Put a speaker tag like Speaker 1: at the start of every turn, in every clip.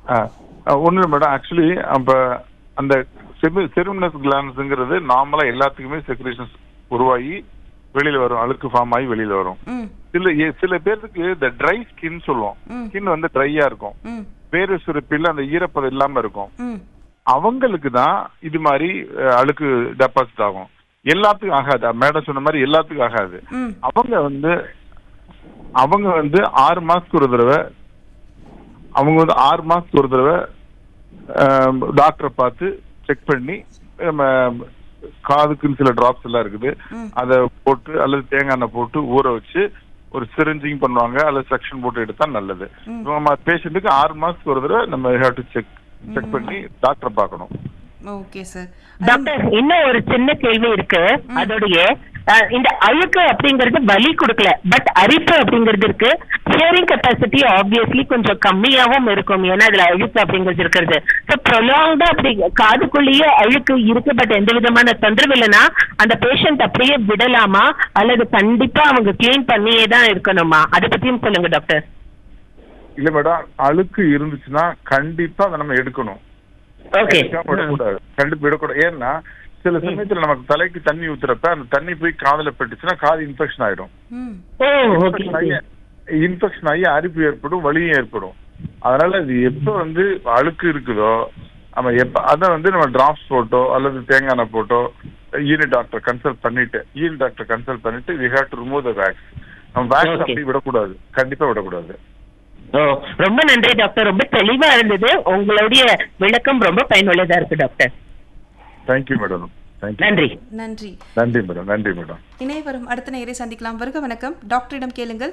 Speaker 1: ஒன்றும் இல்லை madam actually அப்ப அந்த செருமினஸ் கிளான்ஸுங்கிறது நார்மலா எல்லாத்துக்குமே செக்ரேஷன்ஸ் உருவாகி வெளியில வரும் அழுக்கு ஃபார்ம் ஆகி வெளியில வரும்
Speaker 2: ம்
Speaker 1: சில எ- சில பேருக்கு இந்த ட்ரை ஸ்கின் சொல்லுவோம்
Speaker 2: ம்.
Speaker 1: ஸ்கின் வந்து ட்ரையா இருக்கும்
Speaker 2: ம்
Speaker 1: வேறு சுரப்பில் அந்த ஈரப்பதம் இல்லாம இருக்கும்
Speaker 2: ம்
Speaker 1: அவங்களுக்கு தான் இது மாதிரி அஹ், அழுக்கு டெபாசிட் ஆகும் எல்லாத்துக்கும் ஆகாது மேடம் சொன்ன மாதிரி எல்லாத்துக்கும் ஆகாது
Speaker 2: ம்
Speaker 1: அவங்க வந்து அவங்க வந்து ஆறு மாசத்துக்கு ஒரு தடவை அவங்க வந்து ஆறு மாசத்துக்கு ஒரு தடவை டாக்டரை பார்த்து செக் பண்ணி நம்ம காதுக்குன்னு சில டிராப்ஸ் எல்லாம் இருக்குது
Speaker 2: ம்.
Speaker 1: அதை போட்டு அல்லது தேங்காய் எண்ணெய் போட்டு ஊற வச்சு ஒரு சிரிஞ்சிங் பண்ணுவாங்க அல்லது செக்ஷன் போட்டு எடுத்தா நல்லது
Speaker 2: ம்.
Speaker 1: நம்ம பேஷண்ட்டுக்கு ஆறு மாசத்துக்கு ஒரு தடவை நம்ம ஹேவ் டு செக் செக் பண்ணி டாக்டரை பார்க்கணும்
Speaker 2: ஓகே சார்
Speaker 3: டாக்டர் இன்னும் ஒரு சின்ன கேள்வி இருக்கு அதோடைய அஹ், இந்த அழுக்கு அப்படிங்கிறது வலி கொடுக்கல பட் அரிப்பு அப்படிங்கிறது இருக்கு ஹியரிங் கெப்பாசிட்டி ஆப்வியஸ்லி கொஞ்சம் கம்மியாவும் இருக்கும் ஏன்னா அதுல அழுக்கு அப்படிங்கிறது இருக்கிறது ஸோ ப்ரொலாங்டா அப்படி காதுக்குள்ளேயே அழுக்கு இருக்கு பட் எந்த விதமான தொந்தரவு இல்லைன்னா அந்த பேஷண்ட் அப்படியே விடலாமா அல்லது கண்டிப்பா அவங்க கிளீன் பண்ணியே தான் இருக்கணுமா அதை பத்தியும் சொல்லுங்க டாக்டர்
Speaker 1: இல்ல மேடம் அழுக்கு இருந்துச்சுன்னா கண்டிப்பா அதை நம்ம எடுக்கணும்
Speaker 3: ஓகே
Speaker 1: எடுக்காம விடக்கூடாது கண்டிப்பா விடக்கூடாது ஏன்னா சில சமயத்துல நமக்கு தலைக்கு தண்ணி ஊத்துறப்ப அந்த தண்ணி போய் காதுல பட்டுச்சுன்னா காது இன்ஃபெக்ஷன் ஆயிடும்
Speaker 2: ம்
Speaker 3: ஓ
Speaker 1: இன்ஃபெக்ஷன் ஆகி
Speaker 3: ஓகே
Speaker 1: இன்ஃபெக்ஷன் ஆகி அரிப்பு ஏற்படும் வலியும் ஏற்படும் அதனால இது எப்ப வந்து அழுக்கு இருக்குதோ நம்ம எப்ப அதை வந்து நம்ம டிராப்ஸ் போட்டோ அல்லது தேங்காய் எண்ணெய் போட்டோ ஈனி டாக்டர் கன்சல்ட் பண்ணிட்டு ஈனி டாக்டர் கன்சல்ட் பண்ணிட்டு we have to remove the wax நம்ம வேக்ஸ்
Speaker 3: Okay.
Speaker 1: அப்படி விடக்கூடாது கண்டிப்பா விடக்கூடாது
Speaker 3: ஓ ரொம்ப நன்றி டாக்டர் ரொம்ப தெளிவா இருந்தது உங்களுடைய விளக்கம் ரொம்ப பயனுள்ளதா இருக்கு டாக்டர்
Speaker 1: தேங்க்யூ மேடம் தேங்க்யூ
Speaker 3: நன்றி
Speaker 2: நன்றி
Speaker 1: நன்றி மேடம் நன்றி மேடம்
Speaker 2: இணைய வரும் அடுத்த நேரை சந்திக்கலாம் வருக வணக்கம் டாக்டரிடம் கேளுங்கள்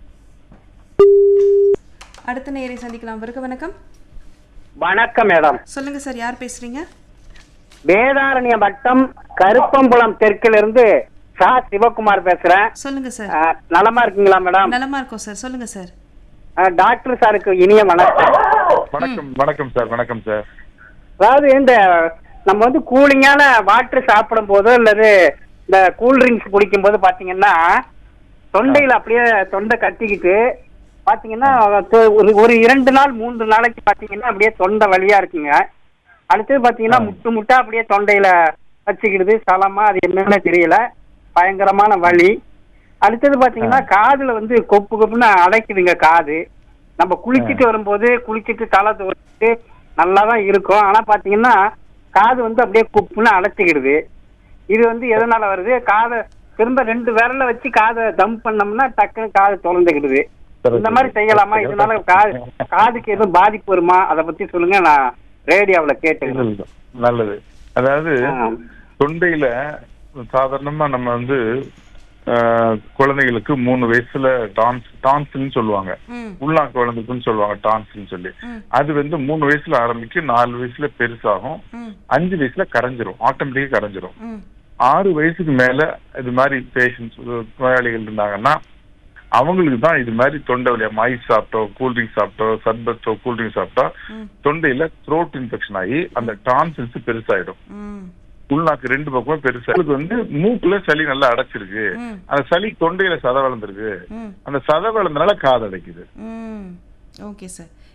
Speaker 2: அடுத்த நேரை சந்திக்கலாம் வருக வணக்கம்
Speaker 4: வணக்கம் மேடம்
Speaker 2: சொல்லுங்க சார் யார் பேசுறீங்க
Speaker 4: வேதாரண்ய வட்டம் கருப்பம்புலம் தெற்கிலிருந்து சா சிவகுமார் பேசுறேன்
Speaker 2: சொல்லுங்க சார்
Speaker 4: அஹ், நலமா இருக்கீங்களா மேடம்
Speaker 2: நலமா இருக்கோம் சார் சொல்லுங்க சார்
Speaker 4: அஹ், டாக்டர் சாருக்கு இனிய வணக்கம்
Speaker 1: வணக்கம் வணக்கம் சார் வணக்கம் சார்
Speaker 4: அதாவது இந்த நம்ம வந்து கூலிங்கான வாட்டர் சாப்பிடும் போதோ அல்லது இந்த கூல் ட்ரிங்க்ஸ் குடிக்கும் போது பாத்தீங்கன்னா தொண்டையில அப்படியே தொண்டை கட்டிக்கிட்டு பாத்தீங்கன்னா தொ- ஒரு ஒரு இரண்டு நாள் மூன்று நாளைக்கு பாத்தீங்கன்னா அப்படியே தொண்டை வலியா இருக்குங்க அடுத்தது பாத்தீங்கன்னா முட்டு முட்டா அப்படியே தொண்டையில வச்சுக்கிடுது சலமா அது என்னன்னு தெரியல பயங்கரமான வலி அடுத்தது பாத்தீங்கன்னா காதுல வந்து கொப்பு கொப்புன்னு அடைக்குதுங்க காது நம்ம குளிச்சிட்டு வரும்போது குளிச்சிட்டு தலை துவச்சிட்டு நல்லா தான் இருக்கும் ஆனா பாத்தீங்கன்னா காது வந்து அப்படியே குப்புன்னு அடைச்சிக்கிடுது இது வந்து எதனால வருது காதை திரும்ப ரெண்டு விரல வச்சு காதை தம் பண்ணோம்னா டக்குன்னு காது திறந்துக்கிடுது இந்த மாதிரி செய்யலாமா இதனால காது காதுக்கு எதுவும் பாதிப்பு வருமா அதை பத்தி சொல்லுங்க நான் ரேடியோவுல கேட்டுக்கிறேன்
Speaker 1: நல்லது. நல்லது அதாவது
Speaker 4: ஆ.
Speaker 1: தொண்டையில சாதாரணமா நம்ம வந்து ஆஹ், குழந்தைகளுக்கு மூணு வயசுல டான்ஸ் டான்ஸ்ன்னு சொல்லுவாங்க
Speaker 2: ம்
Speaker 1: உள்ளா குழந்தைக்குன்னு சொல்லுவாங்க டான்ஸ்ன்னு சொல்லி
Speaker 2: ம்.
Speaker 1: அது வந்து மூணு வயசுல ஆரம்பிக்கும் நாலு வயசுல பெருசாகும்
Speaker 2: ம்
Speaker 1: அஞ்சு வயசுல கரைஞ்சிரும் ஆட்டோமேட்டிக்கா கரைஞ்சிரும்
Speaker 2: ம்
Speaker 1: ஆறு வயசுக்கு மேல இது மாதிரி பேஷண்ட்ஸ் நோயாளிகள் இருந்தாங்கன்னா அவங்களுக்கு தான் இது மாதிரி தொண்டை வழியா மைஸ் சாப்பிட்டோ கூல்ட்ரிங்க் சாப்பிட்டோ சர்பத்தோ கூல்ட்ரிங்க் சாப்பிட்டா
Speaker 2: ம்.
Speaker 1: தொண்டையில த்ரோட் இன்ஃபெக்ஷன் ஆகி அந்த டான்சில்ஸ் பெருசாயிடும்
Speaker 2: ம்
Speaker 1: உள்நாக்கு ரெண்டு பக்கமும் பெருசா உங்களுக்கு வந்து மூக்குல சளி நல்லா அடைச்சிருக்கு
Speaker 2: ம்.
Speaker 1: அந்த சளி தொண்டையில சத வளர்ந்துருக்கு
Speaker 2: ம்
Speaker 1: அந்த சத வளர்ந்தனால காது அடைக்குது
Speaker 2: ம் ஓகே சார்